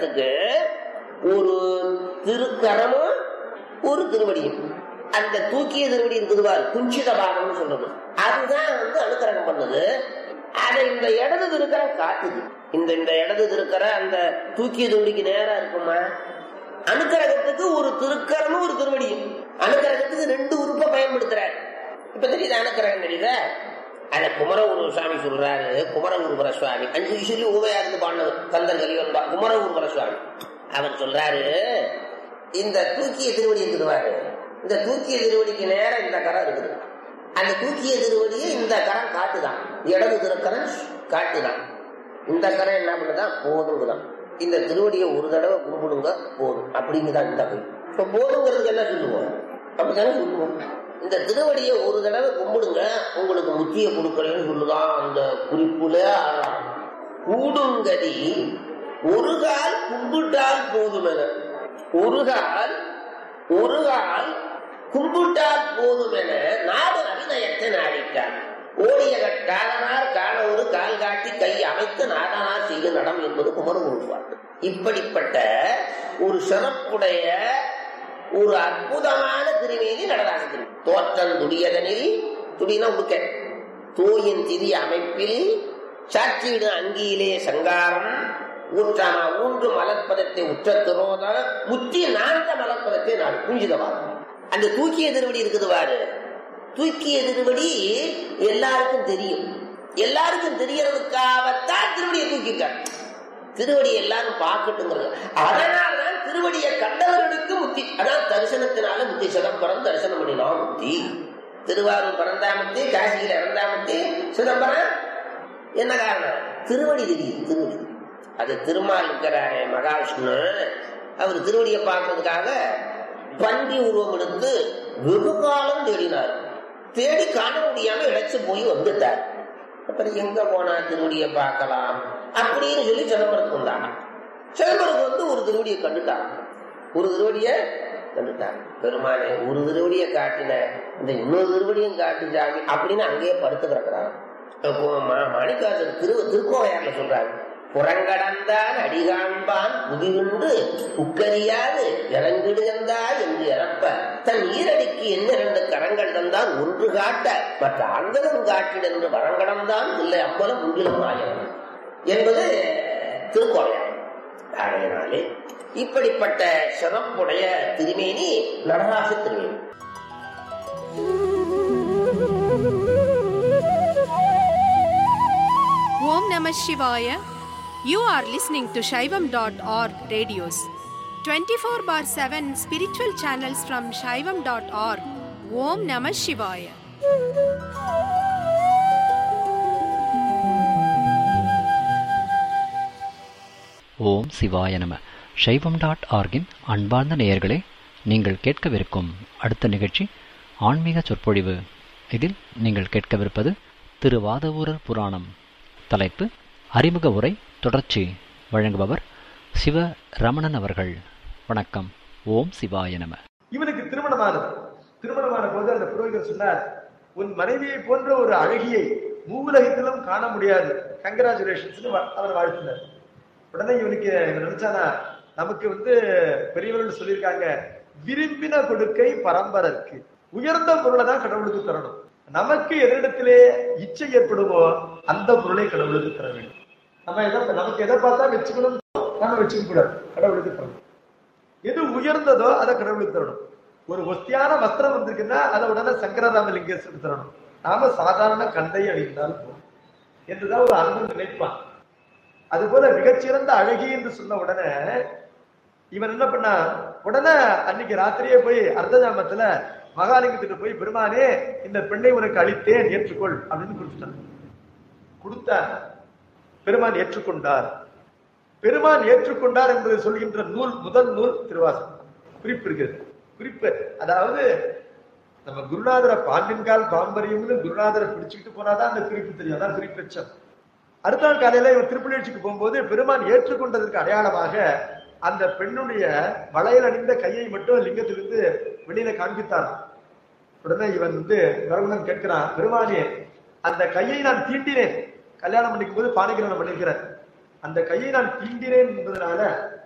கடகத்துக்கு ஒரு திருக்கரமும் ஒரு திருவடியும் அந்த தூக்கிய திருவடி இருக்குது பாரு குஞ்சித பாகம்னு சொல்றது அதுதான் வந்து அனுக்கிரகம் பண்ணுது அதை இந்த இடது திருக்கரம் காட்டுது இந்த இந்த இடது திருக்கர அந்த தூக்கிய திருவடிக்கு நேரா இருக்குமா அனுக்கிரகத்துக்கு ஒரு திருக்கரமும் ஒரு திருவடியும் அனுக்கிரகத்துக்கு ரெண்டு உறுப்பை பயன்படுத்துறாரு இப்ப தெரியுது அனுக்கிரகம் தெரியுதா அத குமரகுரு சுவாமி சொல்றாரு குமரகுருபர சுவாமி அஞ்சு சொல்லி ஊவையா இருந்து பாண்டவர் கந்தன் கலிவன் குமரகுருபர சுவாமி அவர் சொல்றாரு இந்த தூக்கிய திருவடி இருக்குதுவாரு இந்த தூக்கிய திருவடிக்கு நேரம் இந்த கரம் இருக்குது அந்த தூக்கிய திருவடியை இந்த கரம் காட்டுதான் இடது திருக்கரம் காட்டுதான் இந்த கரம் என்ன பண்ணுதான் போதுங்குதான் இந்த திருவடியை ஒரு தடவை கும்பிடுங்க போதும் அப்படிங்குதான் இந்த கை இப்ப போதுங்கிறதுக்கு என்ன சொல்லுவோம் அப்படித்தானே சொல்லுவோம் இந்த திருவடியை ஒரு தடவை கும்பிடுங்க உங்களுக்கு முத்திய கொடுக்கறேன்னு சொல்லுதான் அந்த குறிப்புல ஆறாம். கூடுங்கதி ஒரு கால் கும்பிட்டால் போதுமென ஒரு கால் ஒரு கால் கும்பிட்டால் போதுமென நாடு அபிநயத்தை நாடிட்டார் ஓடிய காலனார் காண ஒரு கால் காட்டி கை அமைத்து நாடனார் செய்து நடம் என்பது குமரகுரு பாட்டு இப்படிப்பட்ட ஒரு சிறப்புடைய ஒரு அற்புதமான திருமேனி நடராஜ திரு தோற்றம் துடியதனில் துடினா உடுக்க தூயின் திதி அமைப்பில் சாட்சியிடு அங்கியிலே சங்காரம் ஊற்றாமா ஊன்று மலர்ப்பதத்தை உற்ற திரோத முத்தி நான்க மலர்ப்பதத்தை நாடு புஞ்சிதவாகும் அந்த தூக்கிய திருவடி இருக்குது பாரு தூக்கிய திருவடி எல்லாருக்கும் தெரியும் எல்லாருக்கும் தெரியறதுக்காகத்தான் திருவடியை தூக்கிட்டார் திருவடி எல்லாரும் பார்க்கட்டுங்கிறது அதனால்தான் திருவடியை கண்டவர்களுக்கு முத்தி அதான் தரிசனத்தினால முத்தி சிதம்பரம் தரிசனம் பண்ணினா முத்தி திருவாரூர் பரந்தாமத்தி காசியில இறந்தாமத்தி சிதம்பரம் என்ன காரணம் திருவடி தெரியுது திருவடி அது திருமால் இருக்கிறாரே மகாவிஷ்ணு அவர் திருவடியை பார்க்கறதுக்காக பன்றி உருவம் எடுத்து வெகு காலம் தேடினார் தேடி காண முடியாம இழைச்சு போய் வந்துட்டார் அப்புறம் எங்க போனா திருவடியை பார்க்கலாம் அப்படின்னு சொல்லி சிதம்பரத்துக்கு வந்தாங்க சிதம்பரத்துக்கு வந்து ஒரு திருவடியை கண்டுட்டாங்க ஒரு திருவடியை கண்டுட்டாங்க பெருமானே ஒரு திருவடியை காட்டின இந்த இன்னொரு திருவடியும் காட்டு சாமி அப்படின்னு அங்கேயே படுத்து கிடக்குறாங்க அப்போ மா- மாணிக்காசர் திரு திருக்கோவையார்ல சொல்றாங்க புறங்கடந்தான் அடிகாண்பான் புதியுண்டு உக்கரியாது இறங்கிடுகந்தா என்று இறப்ப தன் ஈரடிக்கு என்ன இரண்டு கரங்கள் தந்தான் ஒன்று காட்ட மற்ற அங்கதம் காட்டிட என்று வரங்கடந்தான் இல்லை அம்பலம் முன்பிலும் ஆயம் என்பது திருக்கோவையார் ஆகையினாலே இப்படிப்பட்ட சிறப்புடைய திருமேனி நடராச திருமேனி Om Namah Shivaya. You are listening to Shaivam.org radios. 24 bar 7 spiritual channels from Shaivam.org. Om Namah Shivaya. ஓம் சிவாய நம சைவம் டாட் ஆர்கின் அன்பார்ந்த நேயர்களே நீங்கள் கேட்கவிருக்கும் அடுத்த நிகழ்ச்சி ஆன்மீக சொற்பொழிவு இதில் நீங்கள் கேட்கவிருப்பது திருவாதவூரர் புராணம் தலைப்பு அறிமுக உரை தொடர்ச்சி வழங்குபவர் சிவ ரமணன் அவர்கள் வணக்கம் ஓம் சிவாய நம இவனுக்கு திருமணமானது திருமணமான போது அந்த புரோகிதர் சொன்னார் உன் மனைவியை போன்ற ஒரு அழகியை மூவுலகத்திலும் காண முடியாது கங்கராச்சுலேஷன்ஸ் அவர் வாழ்த்தினார் உடனே இவனுக்கு இவன் நினைச்சானா நமக்கு வந்து பெரியவர்கள் சொல்லியிருக்காங்க விரும்பின கொடுக்கை பரம்பரருக்கு உயர்ந்த பொருளை தான் கடவுளுக்கு தரணும் நமக்கு எதிரிடத்திலே இச்சை ஏற்படுமோ அந்த பொருளை கடவுளுக்கு தர வேண்டும் நம்ம எதை நமக்கு எதை பார்த்தா வச்சுக்கணும் நாம வச்சுக்க கூடாது கடவுளுக்கு தரணும் எது உயர்ந்ததோ அதை கடவுளுக்கு தரணும் ஒரு ஒஸ்தியான வஸ்திரம் வந்திருக்குன்னா அதை உடனே சங்கரராம லிங்கேஸ்வரர் தரணும் நாம சாதாரண கந்தை அணிந்தால் போதும் என்றுதான் ஒரு அன்பு நினைப்பான் அதுபோல மிகச்சிறந்த அழகி என்று சொன்ன உடனே இவன் என்ன பண்ணா உடனே அன்னைக்கு ராத்திரியே போய் அர்த்த ஜாமத்துல மகாலிங்கத்திட்ட போய் பெருமானே இந்த பெண்ணை உனக்கு அளித்தேன் ஏற்றுக்கொள் அப்படின்னு கொடுத்துட்டான் கொடுத்தார் பெருமான் ஏற்றுக்கொண்டார் பெருமான் ஏற்றுக்கொண்டார் என்பதை சொல்கின்ற நூல் முதல் நூல் திருவாசகம் குறிப்பு இருக்கிறது குறிப்பு அதாவது நம்ம குருநாதரை பாண்டின்கால் பாம்பரியம்னு குருநாதரை பிடிச்சுக்கிட்டு போனாதான் அந்த குறிப்பு தெரியும் அதான் குறிப்பெச்சம் அடுத்த நாள் காலையில இவன் திருப்பணிச்சிக்கு போகும்போது பெருமான் ஏற்றுக்கொண்டதற்கு அடையாளமாக அந்த பெண்ணுடைய வளையல் அணிந்த கையை மட்டும் லிங்கத்திலிருந்து வெளியில காண்பித்தான் உடனே இவன் வந்து கருணன் கேட்கிறான் பெருமானே அந்த கையை நான் தீண்டினேன் கல்யாணம் பண்ணிக்கும் போது பாணிகிரகணம் பண்ணிக்கிறேன் அந்த கையை நான் தீண்டினேன் என்பதனால